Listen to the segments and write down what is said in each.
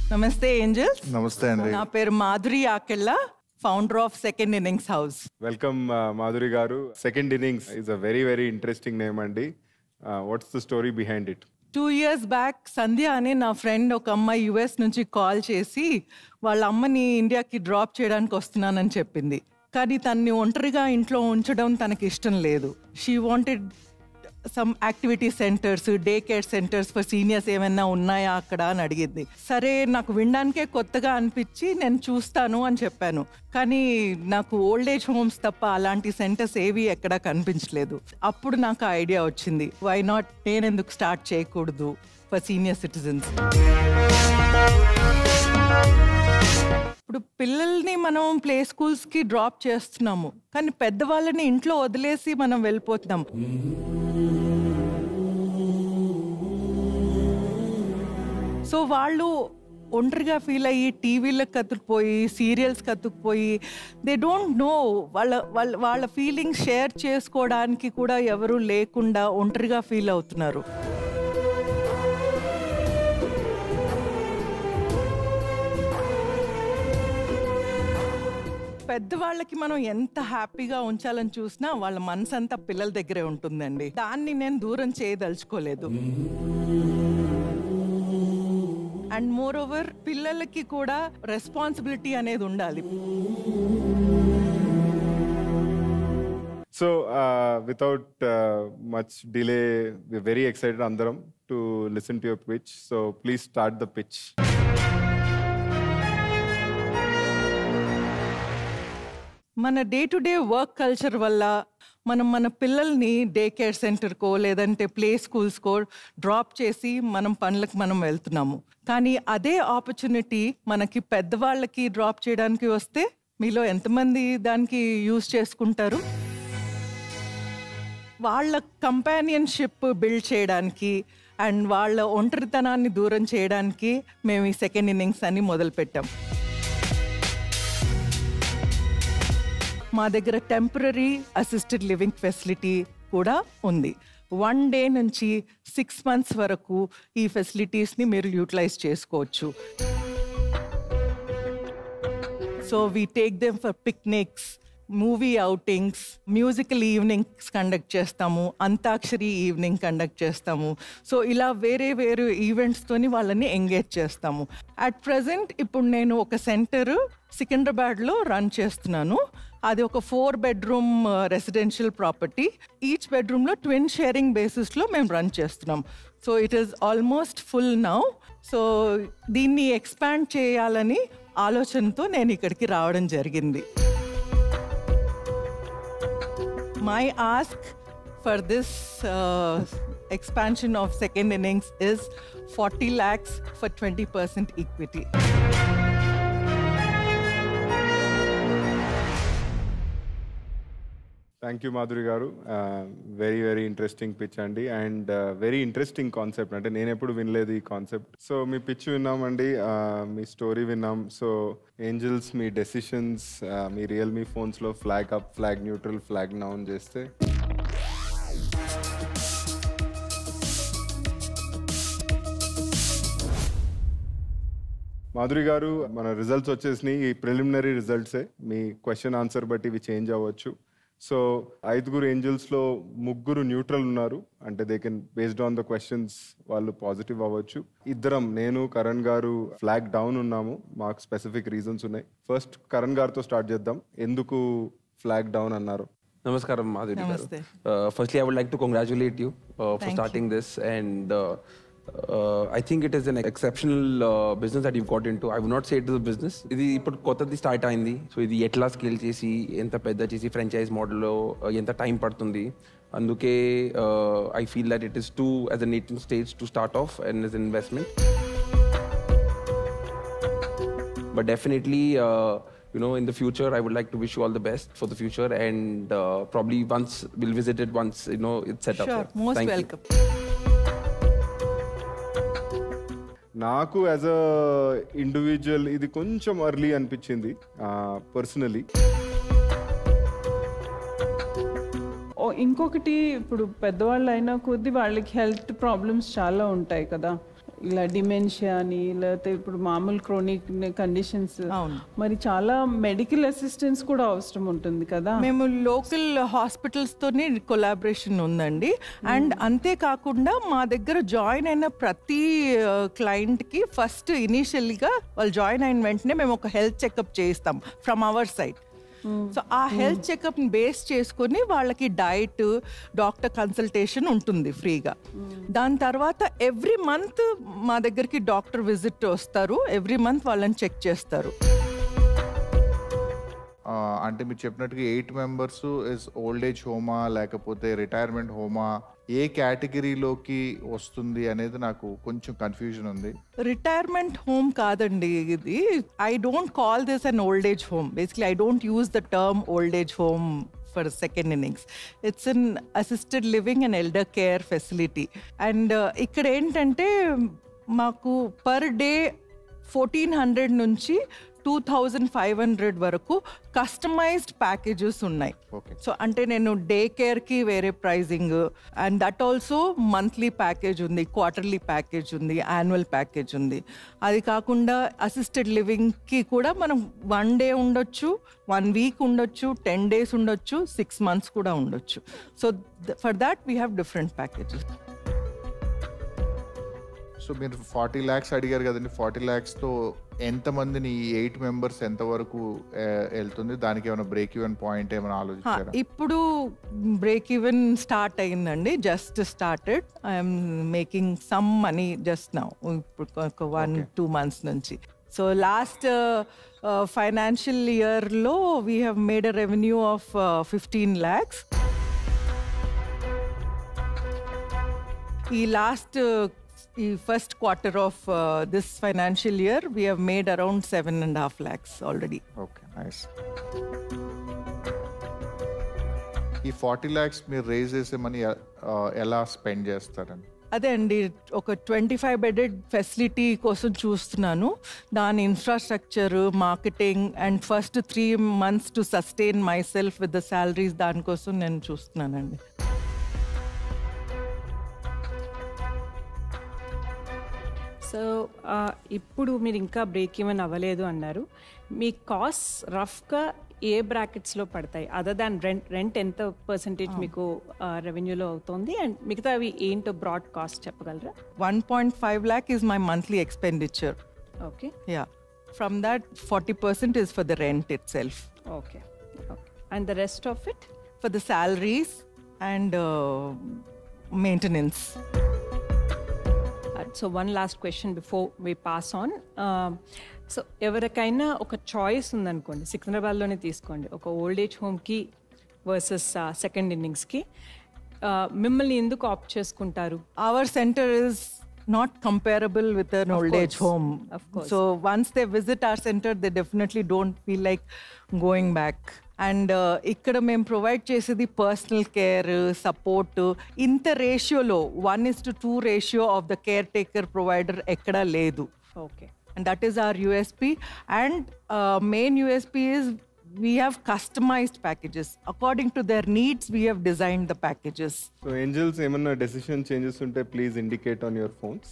నమస్తే ఏంజల్స్ నమస్తే అండి నా పేరు Madhuri Akella founder of second innings house welcome Madhuri garu second innings is a very very interesting name అండి what's the story behind it two years back Sandhya అనే నా ఫ్రెండ్ ఒక అమ్మాయి యుఎస్ నుంచి కాల్ చేసి వాళ్ళ అమ్మని ఇండియాకి డ్రాప్ చేయడానికి వస్తున్నానని చెప్పింది కానీ తన్ని ఒంటరిగా ఇంట్లో ఉంచడం తనకి ఇష్టం లేదు she wanted some activity centres day care centres for seniors ఏమైనా ఉన్నాయా అక్కడ అని అడిగింది సరే నాకు వినడానికే కొత్తగా అనిపించి నేను చూస్తాను అని చెప్పాను కానీ నాకు ఓల్డ్ ఏజ్ హోమ్స్ తప్ప అలాంటి సెంటర్స్ ఏవి ఎక్కడా కనిపించలేదు అప్పుడు నాకు ఐడియా వచ్చింది వై నాట్ నేనెందుకు స్టార్ట్ చేయకూడదు ఫర్ సీనియర్ సిటిజన్స్ ఇప్పుడు పిల్లల్ని మనం ప్లే స్కూల్స్కి డ్రాప్ చేస్తున్నాము కానీ పెద్దవాళ్ళని ఇంట్లో వదిలేసి మనం వెళ్ళిపోతున్నాం సో వాళ్ళు ఒంటరిగా ఫీల్ అయ్యి టీవీలకు కతుక్కుపోయి సీరియల్స్ కతుక్కుపోయి దే డోంట్ నో వాళ్ళ వాళ్ళ వాళ్ళ ఫీలింగ్స్ షేర్ చేసుకోవడానికి కూడా ఎవరు లేకుండా ఒంటరిగా ఫీల్ అవుతున్నారు పెద్దవాళ్ళకి మనం ఎంత హ్యాపీగా ఉంచాలని చూసినా వాళ్ళ మనసు అంతా పిల్లల దగ్గరే ఉంటుందండి దాన్ని నేను దూరం చేయదలుచుకోలేదు అండ్ మోర్ ఓవర్ పిల్లలకి కూడా రెస్పాన్సిబిలిటీ అనేది ఉండాలి so without much delay very excited అందరం to listen to your pitch so please start the pitch మన day to day work culture వల్ల మనం మన పిల్లల్ని డే కేర్ సెంటర్కో లేదంటే ప్లే స్కూల్స్కో డ్రాప్ చేసి మనం పనులకు మనం వెళ్తున్నాము కానీ అదే ఆపర్చునిటీ మనకి పెద్దవాళ్ళకి డ్రాప్ చేయడానికి వస్తే మీలో ఎంతమంది దానికి యూజ్ చేసుకుంటారు వాళ్ళ కంపానియన్షిప్ బిల్డ్ చేయడానికి అండ్ వాళ్ళ ఒంటరితనాన్ని దూరం చేయడానికి మేము ఈ సెకండ్ ఇన్నింగ్స్ అని మొదలుపెట్టాం మా దగ్గర టెంపరీ అసిస్టెడ్ లివింగ్ ఫెసిలిటీ కూడా ఉంది వన్ డే నుంచి సిక్స్ మంత్స్ వరకు ఈ ఫెసిలిటీస్ని మీరు యూటిలైజ్ చేసుకోవచ్చు so we take them for picnics movie outings musical evenings conduct చేస్తాము అంతాక్షరి ఈవినింగ్ కండక్ట్ చేస్తాము సో ఇలా వేరే వేరే ఈవెంట్స్తోని వాళ్ళని ఎంగేజ్ చేస్తాము అట్ ప్రజెంట్ ఇప్పుడు నేను ఒక సెంటర్ సికింద్రాబాద్లో రన్ చేస్తున్నాను అది ఒక four bedroom residential property each బెడ్రూమ్లో ట్విన్ షేరింగ్ బేసిస్లో మేము రన్ చేస్తున్నాం so it is almost full now so దీన్ని ఎక్స్పాండ్ చేయాలని ఆలోచనతో నేను ఇక్కడికి రావడం జరిగింది my ask for this expansion of second innings is forty lakhs for twenty percent equity thank you Madhuri garu very very interesting pitch అండి అండ్ వెరీ ఇంట్రెస్టింగ్ కాన్సెప్ట్ అంటే నేను ఎప్పుడు వినలేదు ఈ కాన్సెప్ట్ సో మీ పిచ్ విన్నామండి uh, మీ స్టోరీ విన్నాం సో ఏంజల్స్ మీ డెసిషన్స్ మీ రియల్మీ ఫోన్స్లో flag up flag neutral flag down చేస్తే మాధురి గారు మన రిజల్ట్స్ వచ్చేసినాయి ఈ ప్రిలిమినరీ రిజల్ట్సే మీ క్వశ్చన్ ఆన్సర్ బట్టి ఇవి చేంజ్ అవ్వచ్చు సో ఐదుగురు ఏంజల్స్లో ముగ్గురు న్యూట్రల్ ఉన్నారు అంటే they can based on the questions వాళ్ళు పాజిటివ్ అవ్వచ్చు ఇద్దరం నేను కరణ్ గారు ఫ్లాగ్ డౌన్ ఉన్నాము మాకు స్పెసిఫిక్ రీజన్స్ ఉన్నాయి ఫస్ట్ కరణ్ గారితో స్టార్ట్ చేద్దాం ఎందుకు ఫ్లాగ్ డౌన్ అన్నారు Namaskaram, Madhuri garu. Namaste. Uh, firstly, I would like to congratulate you uh, for Thank starting this, and uh, uh, I think it is an exceptional uh, business that you've got into. I would not say it is a business. ఇది ఇప్పుడు కొత్తది start అయింది so ఇది ఎట్లా scale చేసి ఎంత పెద్ద చేసి ఫ్రాంచైజ్ మోడల్లో ఎంత టైం పడుతుంది అందుకే I feel that it is too as a nascent stage to start off and as an investment. but definitely uh, you know in the future i would like to wish you all the best for the future and uh, probably once we'll visit it once you know it's set up sure here. Most Thank you. Welcome నాకు as a individual ఇది కొంచెం early అనిపించింది personally ఓ ఇంకొకటి ఇప్పుడు పెద్దవాళ్ళు అయినా కొద్ది వాళ్ళకి హెల్త్ ప్రాబ్లమ్స్ చాలా ఉంటాయి కదా ఇలా డిమెన్షియా అని లేకపోతే ఇప్పుడు మామూలు క్రోనిక్ కండిషన్స్ అవును. మరి చాలా మెడికల్ అసిస్టెన్స్ కూడా అవసరం ఉంటుంది కదా మేము లోకల్ హాస్పిటల్స్ తోని కొలాబరేషన్ ఉందండి అండ్ అంతేకాకుండా మా దగ్గర జాయిన్ అయిన ప్రతి క్లయింట్ కి ఫస్ట్ ఇనీషియల్గా వాళ్ళు జాయిన్ అయిన వెంటనే మేము ఒక హెల్త్ చెకప్ చేయిస్తాం ఫ్రమ్ అవర్ సైడ్ సో ఆ హెల్త్ చెకప్ బేస్ చేసుకొని వాళ్ళకి డైట్ డాక్టర్ కన్సల్టేషన్ ఉంటుంది ఫ్రీగా దాని తర్వాత ఎవ్రీ మంత్ మా దగ్గరికి డాక్టర్ విజిట్ వస్తారు ఎవ్రీ మంత్ వాళ్ళని చెక్ చేస్తారు ఆ, అంటే మీరు చెప్పినట్టుగా eight members is old age హోమా లేకపోతే రిటైర్మెంట్ హోమా ఏ కేటగిరీలోకి వస్తుంది అనేది నాకు కొంచెం కన్ఫ్యూజన్ ఉంది రిటైర్మెంట్ హోమ్ కాదండి ఇది I don't call this an old age home basically I don't use the term old age home for second innings it's an assisted living and elder care facility and ఇక్కడ ఏంటంటే మాకు per day fourteen hundred నుంచి two thousand five hundred వరకు customised packages ఉన్నాయి Okay. So అంటే నేను day కేర్కి వేరే pricing and that also monthly package ఉంది క్వార్టర్లీ ప్యాకేజ్ ఉంది యాన్యువల్ ప్యాకేజ్ ఉంది అది కాకుండా అసిస్టెడ్ లివింగ్కి కూడా మనం వన్ డే ఉండొచ్చు వన్ వీక్ ఉండొచ్చు టెన్ డేస్ ఉండొచ్చు సిక్స్ మంత్స్ కూడా ఉండొచ్చు so for that we have different packages so మీరు ఫార్టీ ల్యాక్స్ అడిగారు కదండి ఫార్టీ ల్యాక్స్తో ఎంతమందిని ఈ ఎయిట్ మెంబర్స్ ఎంతవరకు ఆ, వెళ్తుంది దానికి ఏమైనా బ్రేక్ ఈవెన్ పాయింట్ ఏమైనా ఆలోచించారా ఇప్పుడు బ్రేక్ ఈవెన్ స్టార్ట్ అయిందండి just started I'm making some money just now ఇప్పుడు ఒక వన్ టూ మంత్స్ నుంచి సో లాస్ట్ ఫైనాన్షియల్ ఇయర్లో we have made a revenue of fifteen lakhs ఈ లాస్ట్ ఈ first quarter of this financial year we have made around seven and half lakhs already okay nice ఈ forty lakhs మీరు raise చేసే money ఎలా spend చేస్తారని అదే అండి ఒక ట్వంటీ ఫైవ్ బెడెడ్ ఫెసిలిటీ కోసం చూస్తున్నాను దాని infrastructure marketing and first three months to sustain myself with the salaries దానికోసం నేను చూస్తున్నానండి సో ఇప్పుడు మీరు ఇంకా బ్రేక్ ఈవెన్ అవ్వలేదు అన్నారు మీ కాస్ట్ రఫ్గా ఏ బ్రాకెట్స్లో పడతాయి అదర్ దాన్ రెంట్ రెంట్ ఎంత పర్సంటేజ్ మీకు రెవెన్యూలో అవుతుంది అండ్ మిగతావి ఏంటో బ్రాడ్ కాస్ట్ చెప్పగలరా one point five lakh is my monthly expenditure okay yeah from that forty percent is for the rent itself okay okay and the rest of it for the salaries and maintenance so one last question before we pass on so ఎవరికైనా ఒక choice ఉందనుకోండి సికింద్రాబాద్లోనే తీసుకోండి ఒక old age హోమ్కి versus second ఇన్నింగ్స్కి మిమ్మల్ని ఎందుకు opt చేసుకుంటారు our center is not comparable with an old age home. Of course. So once they visit our center, they definitely don't feel like going back. And ఇక్కడ మేము provide చేసేది personal care support ఇంత రేషియోలో one is to two ratio of the caretaker provider ఎక్కడా లేదు okay and that is our USP. And uh, main USP is we have customized packages according to their needs. We have designed the packages. So angels ఏమన్నా decision changes ఉంటే please indicate on your phones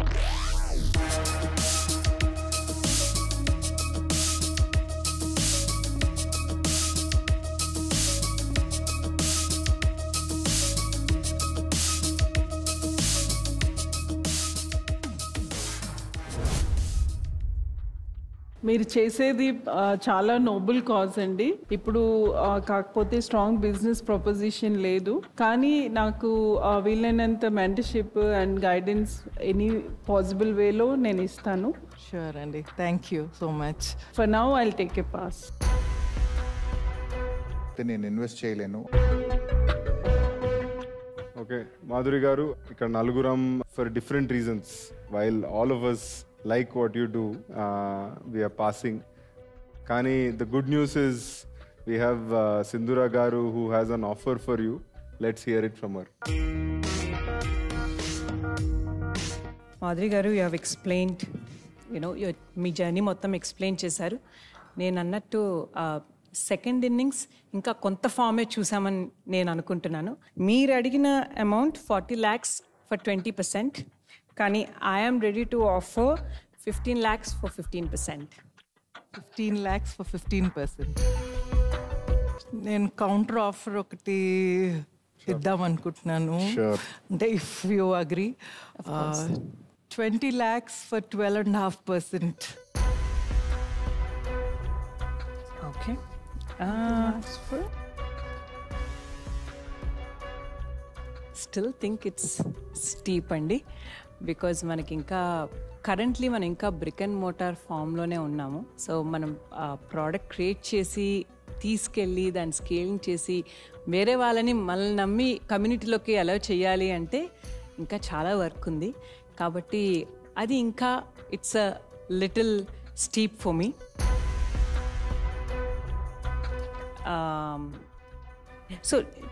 మీరు చేసేది ఆ, చాలా noble cause అండి ఇప్పుడు ఆ, కాకపోతే స్ట్రాంగ్ బిజినెస్ ప్రపోజిషన్ లేదు కానీ నాకు ఆ, వీలైనంత mentorship and guidance any possible వేలో నేను ఇస్తాను Sure, Andy. Thank you so much. For now I take a pass అయితే నేను ఇన్వెస్ట్ చేయలేను ఓకే మాధురి గారు ఇక్కడ నలుగురం for different reasons while all of us like what you do we're passing కానీ the good news is we have Sindhura garu who has an offer for you let's hear it from her Madhuri garu you have explained you know మీ journey మొత్తం explain చేశారు నేను అన్నట్టు second innings ఇంకా కొంత ఫామే చూసామని నేను అనుకుంటున్నాను మీరు అడిగిన amount forty lakhs for twenty percent కానీ I'm ready to offer fifteen lakhs for fifteen percent fifteen lakhs for fifteen percent నేను కౌంటర్ ఆఫర్ ఒకటి ఇద్దాం అనుకుంటున్నాను Sure. అంటే if you agree twenty lakhs for twelve and half percent okay still think it's steep అండి because మనకి ఇంకా currently మనం ఇంకా బ్రిక్ అండ్ మోటార్ ఫామ్లోనే ఉన్నాము సో మనం ప్రోడక్ట్ క్రియేట్ చేసి తీసుకెళ్ళి దాన్ని స్కేలింగ్ చేసి వేరే వాళ్ళని మనల్ని నమ్మి కమ్యూనిటీలోకి అలౌ చేయాలి అంటే ఇంకా చాలా వర్క్ ఉంది కాబట్టి అది ఇంకా it's a little steep for me so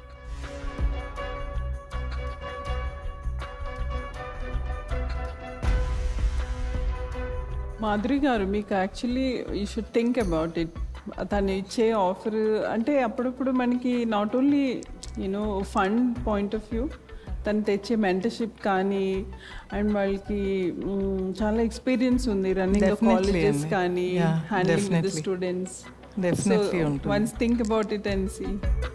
Madhuri garu మీకు actually you should think about it తను ఇచ్చే ఆఫర్ అంటే అప్పుడప్పుడు మనకి not only you know fund point of view తను తెచ్చే మెంటర్షిప్ కానీ అండ్ వాళ్ళకి మ్, చాలా ఎక్స్పీరియన్స్ ఉంది రన్నింగ్ Definitely కాలేజెస్ అండి. కానీ Yeah, handling with definitely. Students Definitely ఉంటుంది. Once think about it and see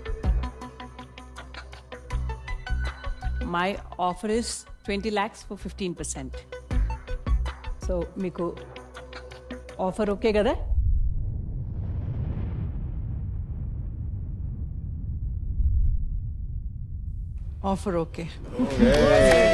my offer is twenty lakhs for fifteen percent so మీకు ఆఫర్ ఓకే కదా ఆఫర్ ఓకే